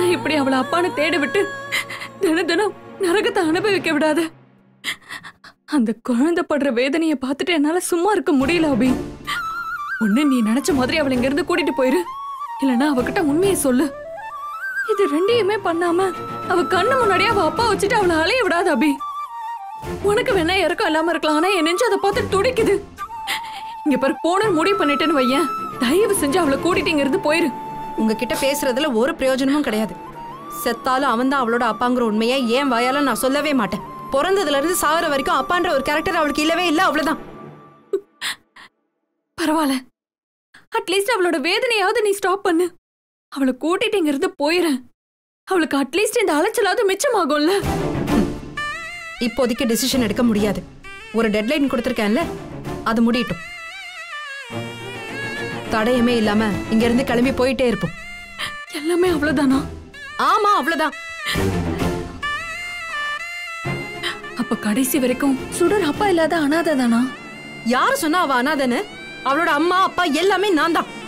இப்படி அவளை அப்பான்னு தேட விட்டு தினம் தினம் நரகத்தை அனுபவிக்க விடாத அந்த குழந்தை படுற வேதனையை பார்த்துட்டு என்னால சும்மா இருக்க முடியல அபி ஒண்ணு நீ நினைச்ச மாதிரி அவளை இங்க இருந்து கூட்டிட்டு போயிரு இல்லனா அவகிட்ட உண்மையை சொல்லு இது ரெண்டையுமே பண்ணாம அவ கண்ணு முன்னாடியே அவ அப்பா வச்சுட்டு அவளை அலைய விடாத அபி உனக்கு வேணா இறக்கம் இல்லாம இருக்கலாம் ஆனா என் நெஞ்சு அதை பார்த்து துடிக்குது இங்க பாரு போன முடிவு பண்ணிட்டேன்னு வையேன் தயவு செஞ்சு அவளை கூட்டிட்டு இங்க இருந்து போயிரு உங்ககிட்ட பேசுறதுல ஒரு பிரயோஜனமும் கிடையாது செத்தாலும் அவன் தான் அவளோட அப்பாங்கிற உண்மையை ஏன் வாயால நான் சொல்லவே மாட்டேன் பிறந்ததுல இருந்து சாகுற வரைக்கும் அப்பான்ற ஒரு கேரக்டர் அவளுக்கு இல்லவே இல்ல அவ்வளவுதான் பரவாயில்ல அட்லீஸ்ட் அவளோட வேதனையாவது நீ ஸ்டாப் பண்ணு அவளை கூட்டிட்டு இங்க இருந்து போயிரு அவளுக்கு அட்லீஸ்ட் இந்த அலைச்சலாவது மிச்சமாகும்ல இப்போதைக்கு டிசிஷன் எடுக்க முடியாது ஒரு டெட்லைன் கொடுத்துருக்கேன்ல அது முடியட்டும் தடயமே இல்லாம இங்க இருந்து கிளம்பி போயிட்டே இருப்போம் எல்லாமே அவ்வளவுதானா ஆமா அவ்வளவுதான் அப்ப கடைசி வரைக்கும் சுடர் அப்பா இல்லாத அனாதை தானா யாரு சொன்னா அவ அனாதன்னு அவளோட அம்மா அப்பா எல்லாமே நான் தான்